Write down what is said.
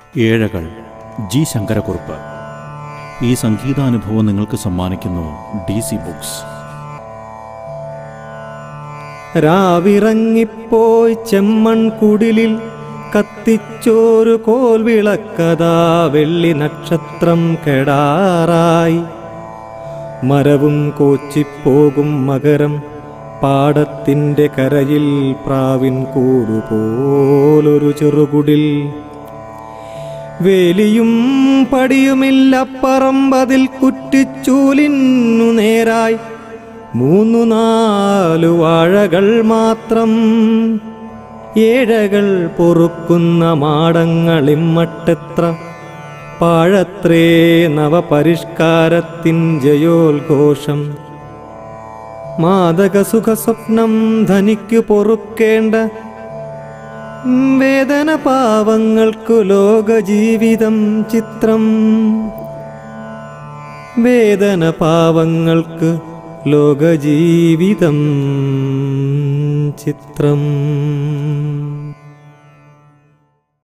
ഏഴകൾ G Sankara Kurup ഈ സംഗീതാനുഭവം നിങ്ങൾക്ക് സമ്മാനിക്കുന്നു ഡി സി ബുക്സ് രാവിറങ്ങിപ്പോയി ചെമ്മൺ കുടിലിൽ കത്തിച്ചോരു കോൽ വിളക്കതാ വെള്ളി നക്ഷത്രം കെടാറായി മരവും കോച്ചിപ്പോകും മകരം പാടത്തിന്റെ കരയിൽ പ്രാവിൻ കൂടുപോലൊരു ചെറുകുടിൽ വേലിയും പടിയുമില്ലപ്പറമ്പതിൽ കുറ്റിച്ചൂലിന്നു നേരായി മൂന്നു നാലു വാഴകൾ മാത്രം ഏഴകൾ പൊറുക്കുന്ന മാടങ്ങളിമ്മട്ടെത്ര പാഴത്രേ നവപരിഷ്കാരത്തിൻ ജയോദ്ഘോഷം മാദകസുഖ സ്വപ്നം ധനിക്കു പൊറുക്കേണ്ട വേദന പാവങ്ങൾക്കു ലോകജീവിതം ചിത്രം വേദന പാവങ്ങൾക്ക് ലോകജീവിതം ചിത്രം